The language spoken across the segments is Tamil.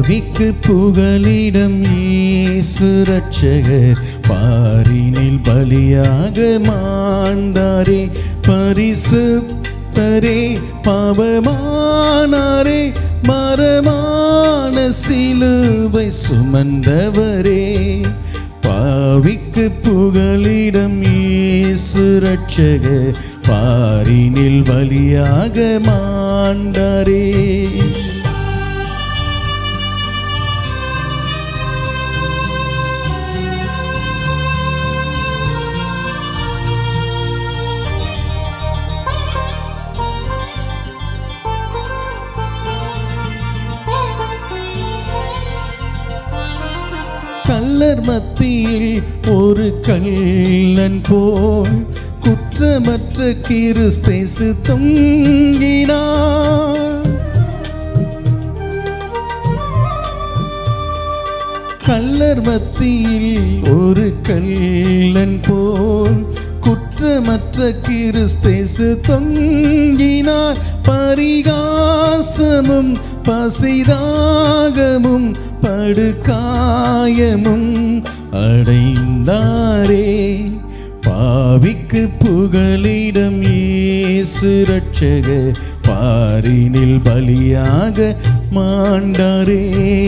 பாவிக்கு புகலிடம் இயேசு ரட்சகர் பாரினில் பலியாக மாண்டாரே பரிசுத்தரே பாவமானாரே மரமான சிலுவை சுமந்தவரே பாவிக்கு புகலிடம் இயேசு ரட்சகர் பாரினில் பலியாக மாண்டாரே கல்லர் மத்தியில் ஒரு கள்ளன் போல் குற்றமற்ற கிறிஸ்தேசு தொங்கினார் கல்லர் மத்தியில் ஒரு கள்ளன் போல் குற்றமற்ற கிறிஸ்தேசு தொங்கினார் பரிகாசமும் பசிதாகமும் படுகாயமும் அடைந்தாரே பாவிக்கு புகலிடம் இயேசு ரட்சக பாரினில் பலியாக மாண்டாரே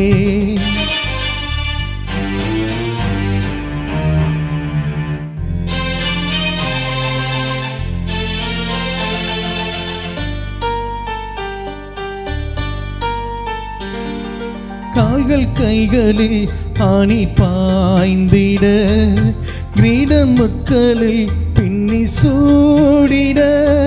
கால்கள் கைகளில் ஆணி பாய்ந்திட கிரீடம் மக்களில் பின்னி சூடிட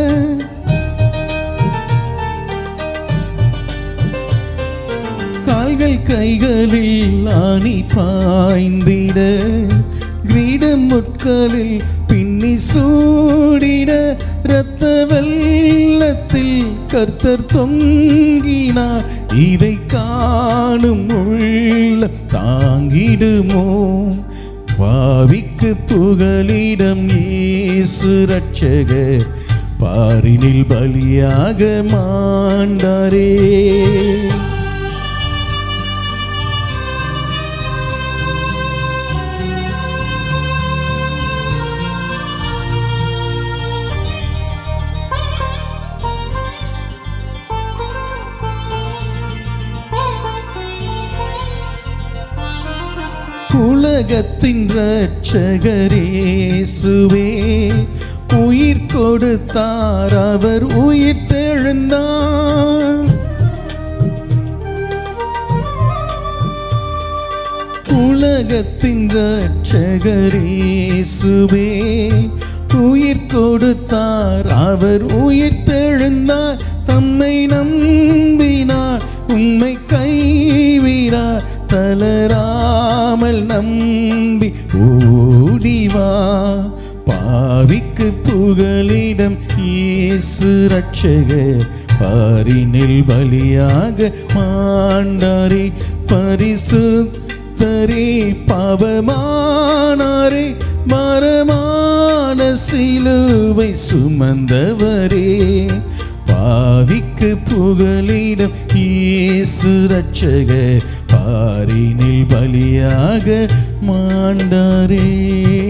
கால்கள் கைகளில் ஆணி பாய்ந்திட கிரீடம் முட்களில் பின்னி சூடிட இரத்த வெள்ளத்தில் கர்த்தர் தொங்கினார் இதை காணும் உள்ள தாங்கிடுமோ பாவிக்கு புகலிடம் இயேசு ரட்சகர் பாரினில் பலியாக மாண்டாரே உலகத்தின் ரட்சகரேசுவே உயிர் கொடுத்தார் அவர் உயிர் தெழுந்தார் உலகத்தின் ரட்சகரேசுவே உயிர் கொடுத்தார் அவர் உயிர் தெழுந்தார் தம்மை நம்பினார் உம்மை கைவிடார் தளராமல் நம்பி ஓடிவா பாவிக்கு புகலிடம் இயேசு ரட்சகர் பாரினில் பலியாக மாண்டாரே பரிசுத்தரே பாவமானாரே மரமான சிலுவை சுமந்தவரே பாவிக்கு புகலிடம் இயேசு ரட்சகர் பாரினில் பலியாக மாண்டாரே